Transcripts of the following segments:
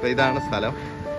അപ്പൊ ഇതാണ് സ്ഥലം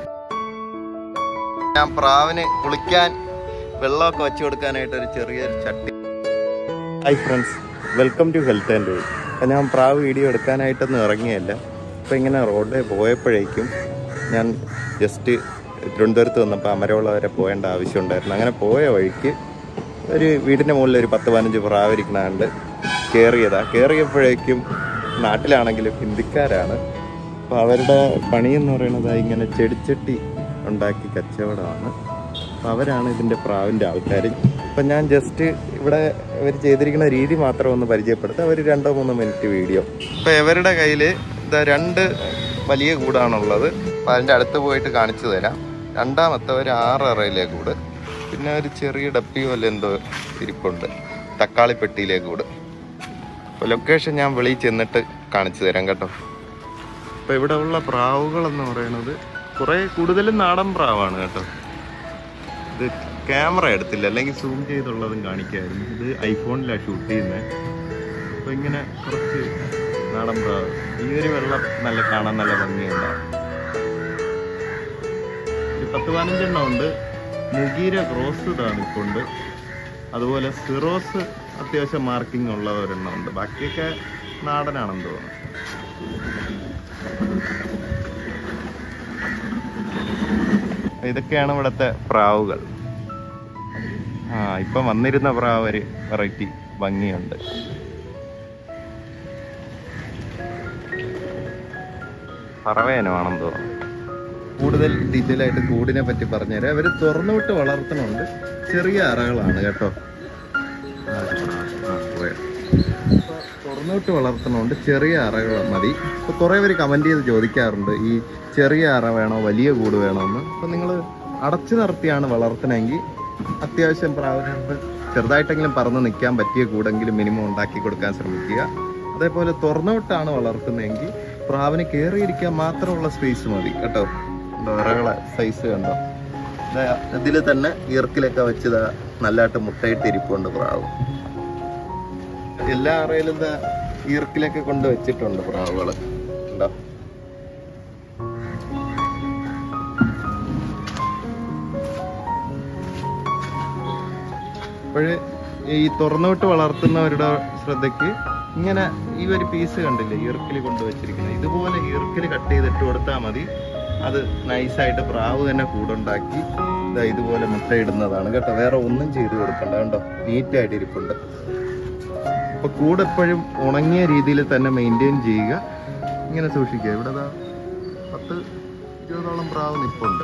ഞാൻ പ്രാവിന് കുളിക്കാൻ വെള്ളമൊക്കെ വെച്ചു കൊടുക്കാനായിട്ട് ഒരു ചെറിയൊരു ചട്ടി hi friends welcome to health and way അപ്പം ഞാൻ പ്രാവ് വീഡിയോ എടുക്കാനായിട്ടൊന്നും ഇറങ്ങിയല്ല അപ്പം ഇങ്ങനെ റോഡിൽ പോയപ്പോഴേക്കും ഞാൻ ജസ്റ്റ് തിരുവനന്തപുരത്ത് വന്നപ്പോൾ അമരവള വരെ പോകേണ്ട ആവശ്യമുണ്ടായിരുന്നു അങ്ങനെ പോയ വഴിക്ക് ഒരു വീടിൻ്റെ മുകളിൽ ഒരു പത്ത് പതിനഞ്ച് പ്രാവ് ഇരിക്കണാണ്ട് കയറിയതാ കയറിയപ്പോഴേക്കും നാട്ടിലാണെങ്കിലും ഹിന്ദിക്കാരാണ് അപ്പോൾ അവരുടെ പണി എന്ന് പറയുന്നത് ഇങ്ങനെ ചെടിച്ചട്ടി ഉണ്ടാക്കി കച്ചവടമാണ് അപ്പോൾ അവരാണ് ഇതിൻ്റെ പ്രാവിൻ്റെ ആൾക്കാർ അപ്പം ഞാൻ ജസ്റ്റ് ഇവിടെ ഇവർ ചെയ്തിരിക്കുന്ന രീതി മാത്രം ഒന്ന് പരിചയപ്പെടുത്താം അവർ രണ്ടോ മൂന്നോ മിനിറ്റ് വീഡിയോ അപ്പോൾ ഇവരുടെ കയ്യിൽ ഇതാ രണ്ട് വലിയ കൂടാണുള്ളത് അപ്പോൾ അതിൻ്റെ അടുത്ത് പോയിട്ട് കാണിച്ചു തരാം രണ്ടാമത്തെ ഒരു ആറ് അറയിലെ കൂട് പിന്നെ ഒരു ചെറിയ ഡപ്പി പോലെ എന്തോ ഇരിപ്പുണ്ട് തക്കാളി പെട്ടിയിലെ കൂട് അപ്പോൾ ലൊക്കേഷൻ ഞാൻ വെളിയിൽ ചെന്നിട്ട് കാണിച്ചു തരാം കേട്ടോ അപ്പോൾ ഇവിടെ ഉള്ള പ്രാവുകൾ എന്ന് പറയുന്നത് കുറേ കൂടുതലും നാടൻ പ്രാവാണ് കേട്ടോ ഇത് ക്യാമറ എടുത്തില്ല അല്ലെങ്കിൽ സൂം ചെയ്തുള്ളതും കാണിക്കായിരുന്നു ഇത് ഐഫോണിലാണ് ഷൂട്ട് ചെയ്യുന്നത് അപ്പോൾ ഇങ്ങനെ കുറച്ച് നാടൻ പ്രാവ് ഈ ഒരു വെള്ളം നല്ല കാണാൻ നല്ല ഭംഗിയുണ്ടാവും ഒരു പത്ത് പതിനഞ്ചെണ്ണം ഉണ്ട് മുഗീര ക്രോസ് ഇതാണ് ഇപ്പോൾ ഉണ്ട് അതുപോലെ സിറോസ് അത്യാവശ്യം മാർക്കിംഗ് ഉള്ള ഒരെണ്ണം ഉണ്ട് ബാക്കിയൊക്കെ നാടനാണെന്ന് തോന്നുന്നു ഇതൊക്കെയാണ് ഇവിടുത്തെ പ്രാവുകൾ ആ ഇപ്പം വന്നിരുന്ന പ്രാവ് ഒരു വെറൈറ്റി ഭംഗിയുണ്ട് പറവേനമാണെന്ന് തോന്നുന്നു കൂടുതൽ ഡീറ്റെയിൽ ആയിട്ട് കൂടിനെ പറ്റി പറഞ്ഞുതരാം അവർ തുറന്നുവിട്ട് വളർത്തുന്നുണ്ട് ചെറിയ അറകളാണ് കേട്ടോ ആ, ആ, പോയോ. അപ്പൊ തുറന്നുവിട്ട് വളർത്തുന്നുണ്ട് ചെറിയ അറകൾ മതി ഇപ്പൊ കുറെ പേര് കമന്റ് ചെയ്ത് ചോദിക്കാറുണ്ട് ഈ ചെറിയ അറ വേണോ വലിയ കൂട് വേണോ എന്ന് അപ്പൊ നിങ്ങൾ അടച്ചു നിർത്തിയാണ് വളർത്തണമെങ്കിൽ അത്യാവശ്യം പ്രാവിനുണ്ട് ചെറുതായിട്ടെങ്കിലും പറന്ന് നിൽക്കാൻ പറ്റിയ കൂടെങ്കിലും മിനിമം ഉണ്ടാക്കി കൊടുക്കാൻ ശ്രമിക്കുക അതേപോലെ തുറന്നുവിട്ടാണ് വളർത്തുന്നതെങ്കിൽ പ്രാവിന് കയറിയിരിക്കാൻ മാത്രമുള്ള സ്പേസ് മതി കേട്ടോ കണ്ടോ, അറകളെ സൈസ് കണ്ടോ ഇതിൽ തന്നെ ഈർക്കിലൊക്കെ വെച്ചത് നല്ലതായിട്ട് മുട്ടയിട്ട് ഇരിപ്പുണ്ട് പ്രാവ് എല്ലാ അറയിലും ദാ ഈർക്കിലൊക്കെ കൊണ്ട് വെച്ചിട്ടുണ്ട് പ്രാവുകള് ഉണ്ടോ അപ്പോഴ് ഈ തുറന്നുവിട്ട് വളർത്തുന്നവരുടെ ശ്രദ്ധയ്ക്ക് ഇങ്ങനെ ഈ ഒരു പീസ് കണ്ടില്ലേ ഈർക്കിൽ കൊണ്ടുവച്ചിരിക്കുന്നത് ഇതുപോലെ ഈർക്കിൽ കട്ട് ചെയ്തിട്ട് കൊടുത്താൽ മതി അത് നൈസായിട്ട് പ്രാവ് തന്നെ കൂടുണ്ടാക്കി ഇതാ ഇതുപോലെ മുട്ടയിടുന്നതാണ് കേട്ടോ വേറെ ഒന്നും ചെയ്ത് കൊടുക്കണ്ട കണ്ടോ നീറ്റായിട്ട് ഇരിപ്പുണ്ട് അപ്പൊ കൂട് എപ്പോഴും ഉണങ്ങിയ രീതിയിൽ തന്നെ മെയിൻറ്റെയിൻ ചെയ്യുക ഇങ്ങനെ സൂക്ഷിക്കുക ഇവിടെ ദാ പത്ത് ഇരുപതോളം പ്രാവ് നിപ്പുണ്ട്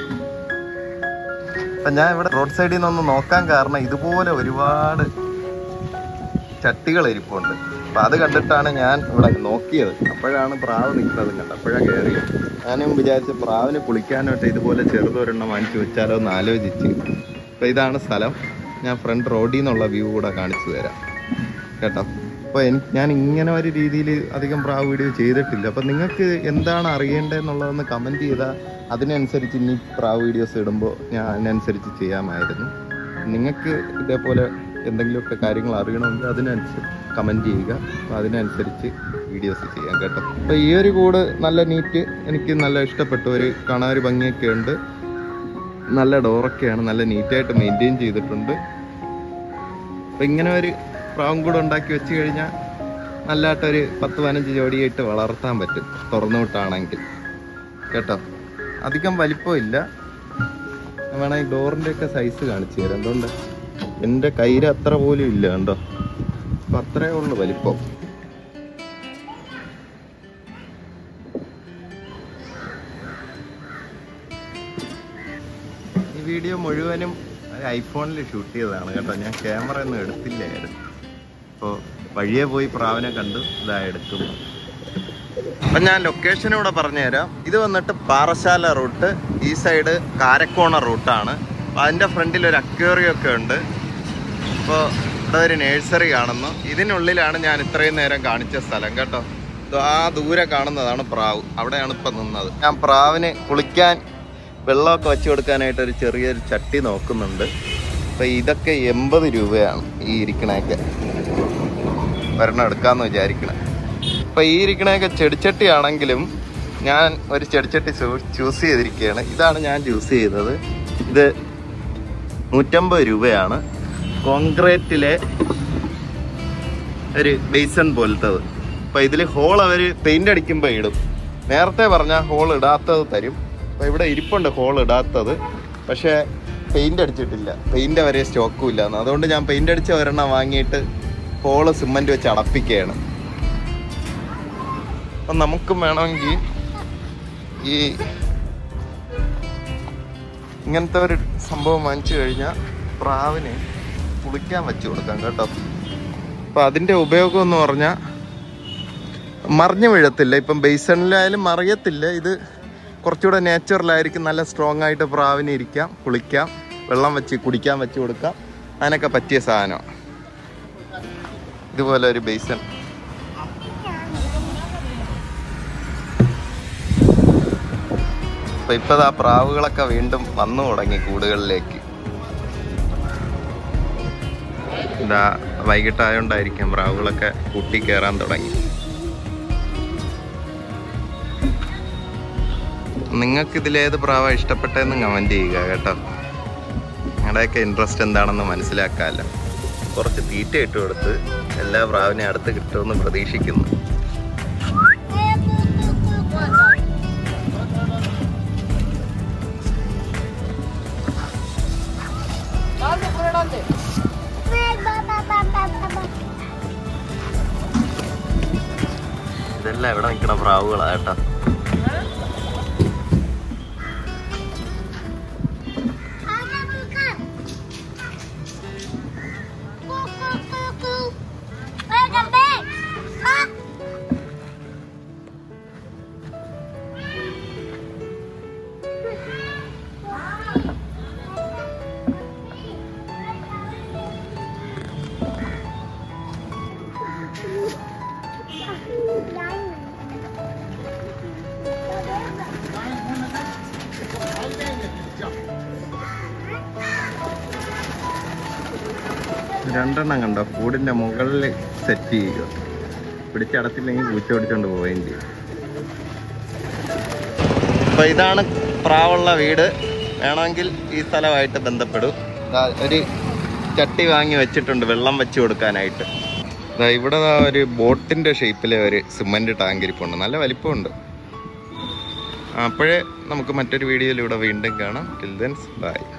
അപ്പൊ ഞാൻ ഇവിടെ റോഡ് സൈഡിൽ നിന്നൊന്ന് നോക്കാൻ കാരണം ഇതുപോലെ ഒരുപാട് ചട്ടികൾ ഇരിപ്പുണ്ട് അപ്പൊ അത് കണ്ടിട്ടാണ് ഞാൻ ഇവിടെ നോക്കിയത് അപ്പോഴാണ് പ്രാവ് നിൽക്കുന്നത് കണ്ടത് അപ്പോഴാണ് കയറിയത് ഞാനും വിചാരിച്ച പ്രാവിന് കുളിക്കാനായിട്ട് ഇതുപോലെ ചെറുതൊരെണ്ണം വാങ്ങിച്ചു വെച്ചാലോ എന്ന് ആലോചിച്ച് അപ്പൊ ഇതാണ് സ്ഥലം ഞാൻ ഫ്രണ്ട് റോഡിൽ നിന്നുള്ള വ്യൂ കൂടെ കാണിച്ചു തരാം കേട്ടോ അപ്പോൾ എനിക്ക് ഞാൻ ഇങ്ങനെ ഒരു രീതിയിൽ അധികം പ്രാവ് വീഡിയോ ചെയ്തിട്ടില്ല അപ്പം നിങ്ങൾക്ക് എന്താണ് അറിയേണ്ടതെന്നുള്ളതൊന്ന് കമൻറ്റ് ചെയ്താൽ അതിനനുസരിച്ച് ഇനി പ്രാവ് വീഡിയോസ് ഇടുമ്പോൾ ഞാൻ അതിനനുസരിച്ച് ചെയ്യാമായിരുന്നു നിങ്ങൾക്ക് ഇതേപോലെ എന്തെങ്കിലുമൊക്കെ കാര്യങ്ങൾ അറിയണമെങ്കിൽ അതിനനുസരിച്ച് കമൻറ്റ് ചെയ്യുക അപ്പോൾ അതിനനുസരിച്ച് വീഡിയോസ് ചെയ്യാം കേട്ടോ അപ്പോൾ ഈ ഒരു കൂട് നല്ല നീറ്റ് എനിക്ക് നല്ല ഇഷ്ടപ്പെട്ടു ഒരു കാണാൻ ഒരു ഭംഗിയൊക്കെ ഉണ്ട് നല്ല ഡോറൊക്കെയാണ് നല്ല നീറ്റായിട്ട് മെയിൻറ്റെയിൻ ചെയ്തിട്ടുണ്ട് അപ്പം ഇങ്ങനെ ഒരു പ്രാവും കൂടെ ഉണ്ടാക്കി വെച്ച് കഴിഞ്ഞാൽ നല്ലതായിട്ടൊരു പത്ത് പതിനഞ്ച് ജോഡിയായിട്ട് വളർത്താൻ പറ്റും തുറന്നു വിട്ടാണെങ്കിൽ കേട്ടോ അധികം വലിപ്പമില്ല ഞാൻ വേണമെങ്കിൽ ഡോറിൻ്റെ ഒക്കെ സൈസ് കാണിച്ചു തരാം എന്തുകൊണ്ട് എൻ്റെ കയ്യിൽ അത്ര പോലും ഇല്ല കണ്ടോ അപ്പം അത്രേ ഉള്ളൂ വലിപ്പം ഈ വീഡിയോ മുഴുവനും ഐഫോണിൽ ഷൂട്ട് ചെയ്തതാണ് കേട്ടോ ഞാൻ ക്യാമറ ഒന്നും എടുത്തില്ലായിരുന്നു അപ്പോൾ വഴിയെ പോയി പ്രാവിനെ കണ്ടു ഇതാ എടുക്കുന്നു അപ്പം ഞാൻ ലൊക്കേഷൻ ഇവിടെ പറഞ്ഞുതരാം ഇത് വന്നിട്ട് പാറശാല റൂട്ട് ഈ സൈഡ് കാരക്കോണ റൂട്ടാണ് അപ്പം അതിൻ്റെ ഫ്രണ്ടിൽ ഒരു അക്വേറിയം ഒക്കെ ഉണ്ട് അപ്പോൾ ഇവിടെ ഒരു നേഴ്സറി കാണുന്നു ഇതിനുള്ളിലാണ് ഞാൻ ഇത്രയും നേരം കാണിച്ച സ്ഥലം കേട്ടോ ഇത് ആ ദൂരെ കാണുന്നതാണ് പ്രാവ് അവിടെയാണ് ഇപ്പം നിന്നത് ഞാൻ പ്രാവിന് കുളിക്കാൻ വെള്ളമൊക്കെ വെച്ച് കൊടുക്കാനായിട്ട് ഒരു ചെറിയൊരു ചട്ടി നോക്കുന്നുണ്ട് അപ്പം ഇതൊക്കെ എൺപത് രൂപയാണ് ഈ ഇരിക്കണയൊക്കെ ഒരെണ്ണം എടുക്കാമെന്ന് വിചാരിക്കണേ അപ്പം ഈ ഇരിക്കണയൊക്കെ ചെടിച്ചട്ടി ആണെങ്കിലും ഞാൻ ഒരു ചെടിച്ചട്ടി ചൂസ് ചെയ്തിരിക്കുകയാണ് ഇതാണ് ഞാൻ ചൂസ് ചെയ്തത് ഇത് നൂറ്റമ്പത് രൂപയാണ് കോൺക്രീറ്റിലെ ഒരു ബേസൺ പോലത്തത് അപ്പൊ ഇതിൽ ഹോൾ അവർ പെയിന്റ് അടിക്കുമ്പോൾ ഇടും നേരത്തെ പറഞ്ഞ ഹോൾ ഇടാത്തത് തരും അപ്പൊ ഇവിടെ ഇരിപ്പുണ്ട് ഹോൾ ഇടാത്തത് പക്ഷേ പെയിന്റ് അടിച്ചിട്ടില്ല പെയിന്റ് വരെ സ്റ്റോക്കും ഇല്ല അതുകൊണ്ട് ഞാൻ പെയിന്റ് അടിച്ച ഒരെണ്ണം വാങ്ങിയിട്ട് ഹോള് സിമന്റ് വെച്ച് അടപ്പിക്കുകയാണ് അപ്പം നമുക്കും വേണമെങ്കിൽ ഈ ഇങ്ങനത്തെ ഒരു സംഭവം വാങ്ങിച്ചു കഴിഞ്ഞാൽ പ്രാവിന് കുളിക്കാൻ വെച്ച് കൊടുക്കാം കേട്ടോ അപ്പം അതിൻ്റെ ഉപയോഗം എന്ന് പറഞ്ഞാൽ മറിഞ്ഞു വീഴത്തില്ല ഇപ്പം ബേസണിലായാലും മറിയത്തില്ല ഇത് കുറച്ചുകൂടെ നേച്ചുറലായിരിക്കും നല്ല സ്ട്രോങ് ആയിട്ട് പ്രാവിന് ഇരിക്കാം കുളിക്കാം വെള്ളം വെച്ച് കുടിക്കാൻ വെച്ച് കൊടുക്കാം അതിനൊക്കെ പറ്റിയ സാധനമാണ് ഇതുപോലെ ഒരു ബേസൺ അപ്പൊ ഇപ്പതാ പ്രാവുകളൊക്കെ വീണ്ടും വന്നു തുടങ്ങി കൂടുകളിലേക്ക് ഇതാ വൈകിട്ടായോണ്ടായിരിക്കും പ്രാവുകളൊക്കെ കൂട്ടി കയറാൻ തുടങ്ങി നിങ്ങൾക്ക് ഇതിലേത് പ്രാവ ഇഷ്ടപ്പെട്ടതെന്ന് കമന്റ് ചെയ്യുക കേട്ടോ നിങ്ങളുടെയൊക്കെ ഇൻട്രസ്റ്റ് എന്താണെന്ന് മനസ്സിലാക്കാമല്ലോ കുറച്ച് തീറ്റ ഇട്ട് കൊടുത്ത് എല്ലാ പ്രാവിനെ അടുത്ത് കിട്ടുമെന്ന് പ്രതീക്ഷിക്കുന്നു ഇതെല്ലാം ഇവിടെ നിൽക്കണ പ്രാവുകളാ കേട്ടോ രണ്ടെണ്ണം കണ്ടോ കൂടിന്റെ മുകളിൽ സെറ്റ് ചെയ്യുക പിടിച്ചടത്തില്ലെങ്കിൽ പൂച്ച പിടിച്ചോണ്ട് പോവുകയും ചെയ്യും അപ്പൊ ഇതാണ് പ്രാവുള്ള വീട് വേണമെങ്കിൽ ഈ സ്ഥലമായിട്ട് ബന്ധപ്പെടും ദാ ഒരു ചട്ടി വാങ്ങി വെച്ചിട്ടുണ്ട് വെള്ളം വെച്ച് കൊടുക്കാനായിട്ട് ദാ ഇവിടെ ദാ ഒരു ബോട്ടിന്റെ ഷേപ്പിലെ ഒരു സിമന്റ് ടാങ്ക് ഇരിപ്പുണ്ട് നല്ല വലിപ്പമുണ്ട് അപ്പോഴേ നമുക്ക് മറ്റൊരു വീഡിയോയിൽ ഇവിടെ വീണ്ടും കാണാം ടിൽ ദെൻസ് ബൈ